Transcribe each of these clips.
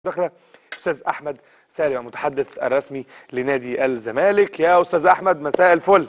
المداخله استاذ احمد سالم المتحدث الرسمي لنادي الزمالك يا استاذ احمد مساء الفل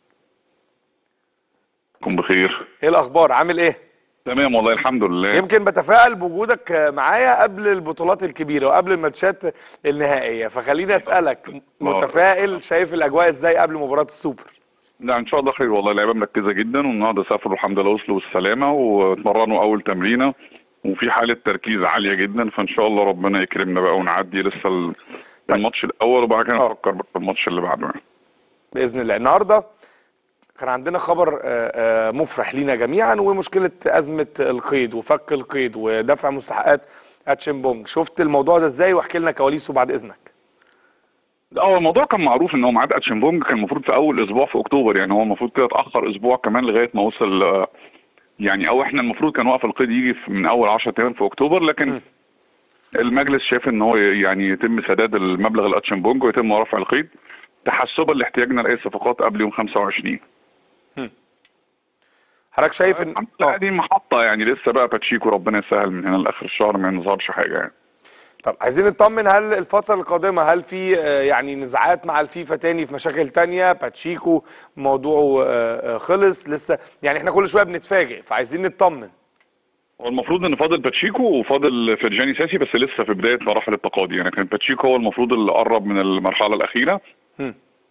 كن بخير ايه الاخبار عامل ايه تمام والله الحمد لله يمكن بتفائل بوجودك معايا قبل البطولات الكبيره وقبل الماتشات النهائيه فخليني اسالك متفائل شايف الاجواء ازاي قبل مباراه السوبر لا ان شاء الله خير والله اللعيبه مركزه جدا والنهارده سافروا الحمد لله وصلوا بالسلامه واتمرنوا اول تمرينه وفي حاله تركيز عاليه جدا فان شاء الله ربنا يكرمنا بقى ونعدي لسه ال- الماتش الاول وبعد كده آه. نفكر بقى في الماتش اللي بعده يعني. باذن الله النهارده كان عندنا خبر آه، آه، مفرح لينا جميعا ومشكله ازمه القيد وفك القيد ودفع مستحقات اتشيمبونج شفت الموضوع ده ازاي واحكي لنا كواليسه بعد اذنك لا هو الموضوع كان معروف ان هو ميعاد اتشيمبونج كان المفروض في اول اسبوع في اكتوبر يعني هو المفروض كده اتاخر اسبوع كمان لغايه ما وصل آه، يعني او احنا المفروض كان وقف القيد يجي في- من اول 10 ايام في اكتوبر لكن م. المجلس شاف ان هو يعني يتم سداد المبلغ الاتشيمبونج ويتم رفع القيد تحسبا لاحتياجنا لاي صفقات قبل يوم 25 حضرتك شايف ان الحمد لله آه. دي محطه يعني لسه بقى باتشيكو ربنا يسهل من هنا لاخر الشهر ما ينظرش حاجه يعني طب عايزين نطمن هل الفترة القادمة هل في آه، يعني نزاعات مع الفيفا تاني في مشاكل تانية باتشيكو موضوعه آه، آه، خلص لسه يعني احنا كل شوية بنتفاجئ فعايزين نطمن هو المفروض ان فاضل باتشيكو وفاضل فرجاني ساسي بس لسه في بدايه مراحل التقاضي يعني كان باتشيكو هو المفروض اللي قرب من المرحله الاخيره هم.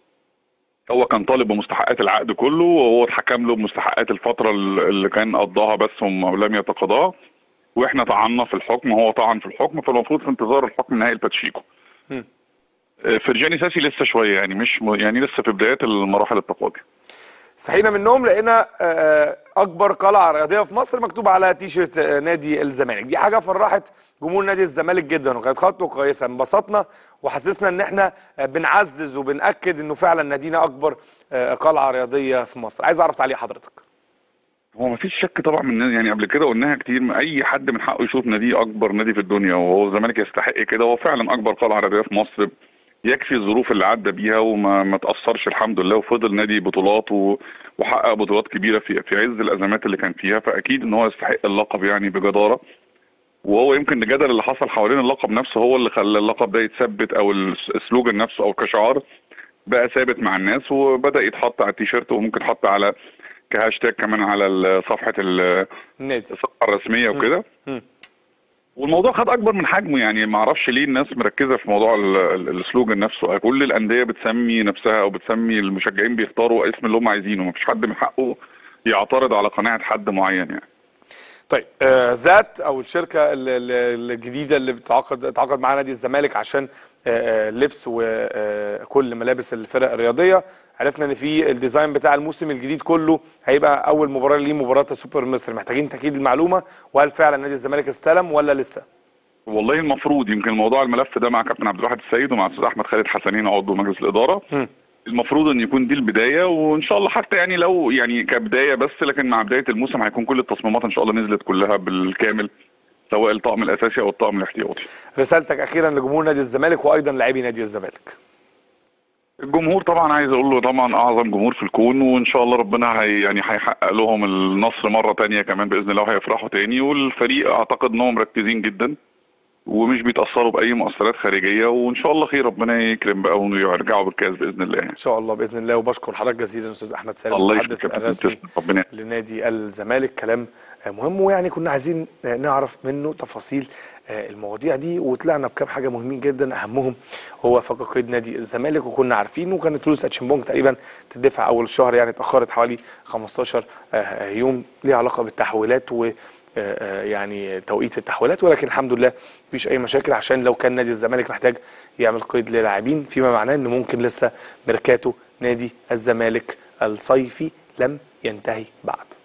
هو كان طالب بمستحقات العقد كله وهو اتحكم له بمستحقات الفتره اللي كان قضاها بس وم- ولم يتقاضاها واحنا طعنا في الحكم وهو طعن في الحكم فالمفروض في انتظار الحكم النهائي لباتشيكو هم. آه، فرجاني ساسي لسه شويه يعني مش م- يعني لسه في بدايات المراحل التقاضي صحينا من النوم لقينا آه، اكبر قلعة رياضية في مصر مكتوب على تيشيرت آه، نادي الزمالك دي حاجة فرحت جمهور نادي الزمالك جدا وكانت خطوة كويسة انبسطنا وحسسنا ان احنا آه، بنعزز وبنأكد انه فعلا نادينا اكبر آه، قلعة رياضية في مصر عايز اعرف تعليق حضرتك هو مفيش شك طبعا من الناس يعني قبل كده قلناها كتير ما اي حد من حقه يشوف ناديه اكبر نادي في الدنيا وهو الزمالك يستحق كده هو فعلا اكبر قلعه رياضيه في مصر يكفي الظروف اللي عدى بيها وما ما تاثرش الحمد لله وفضل نادي بطولات و- وحقق بطولات كبيره في في عز الازمات اللي كان فيها فاكيد ان هو يستحق اللقب يعني بجداره وهو يمكن الجدل اللي حصل حوالين اللقب نفسه هو اللي خلى اللقب ده يتثبت او الس- السلوجن نفسه او كشعار بقى ثابت مع الناس وبدا يتحط على التيشيرت وممكن يتحط على كهاشتاج كمان على ال- صفحه ال- النادي الصفحه الرسميه وكده مم. والموضوع خد اكبر من حجمه يعني ما اعرفش ليه الناس مركزه في موضوع ال- ال- السلوجن نفسه كل الانديه بتسمي نفسها او بتسمي المشجعين بيختاروا اسم اللي هم عايزينه ما فيش حد من حقه يعترض على قناعه حد معين يعني طيب آه ذات او الشركه ال- ال- الجديده اللي بتعاقد اتعاقد معاها نادي الزمالك عشان آه، آه، لبس وكل ملابس الفرق الرياضيه عرفنا ان في الديزاين بتاع الموسم الجديد كله هيبقى اول مباراه ليه مباراه السوبر مصر محتاجين تاكيد المعلومه وهل فعلا نادي الزمالك استلم ولا لسه والله المفروض يمكن موضوع الملف ده مع كابتن عبد الواحد السيد ومع الاستاذ احمد خالد حسنين عضو مجلس الاداره مم. المفروض ان يكون دي البدايه وان شاء الله حتى يعني لو يعني كبدايه بس لكن مع بدايه الموسم هيكون كل التصميمات ان شاء الله نزلت كلها بالكامل سواء الطقم الاساسي او الطقم الاحتياطي رسالتك اخيرا لجمهور نادي الزمالك وايضا لاعبي نادي الزمالك الجمهور طبعا عايز اقول له طبعا اعظم جمهور في الكون وان شاء الله ربنا هي يعني هيحقق لهم النصر مره تانية كمان باذن الله وهيفرحوا تاني والفريق اعتقد انهم مركزين جدا ومش بيتاثروا باي مؤثرات خارجيه وان شاء الله خير ربنا يكرم بقى ويرجعوا بالكاس باذن الله يعني ان شاء الله باذن الله وبشكر حضرتك جزيلا استاذ احمد سالم الله المتحدث يكرمك الرسمي تسلم. ربنا لنادي الزمالك كلام مهم ويعني كنا عايزين نعرف منه تفاصيل المواضيع دي وطلعنا بكام حاجه مهمين جدا اهمهم هو فك قيد نادي الزمالك وكنا عارفين وكانت فلوس اتشيمبونج تقريبا تدفع اول الشهر يعني اتاخرت حوالي 15 يوم ليها علاقه بالتحويلات و يعني توقيت التحويلات ولكن الحمد لله مفيش اي مشاكل عشان لو كان نادي الزمالك محتاج يعمل قيد للاعبين فيما معناه ان ممكن لسه ميركاتو نادي الزمالك الصيفي لم ينتهي بعد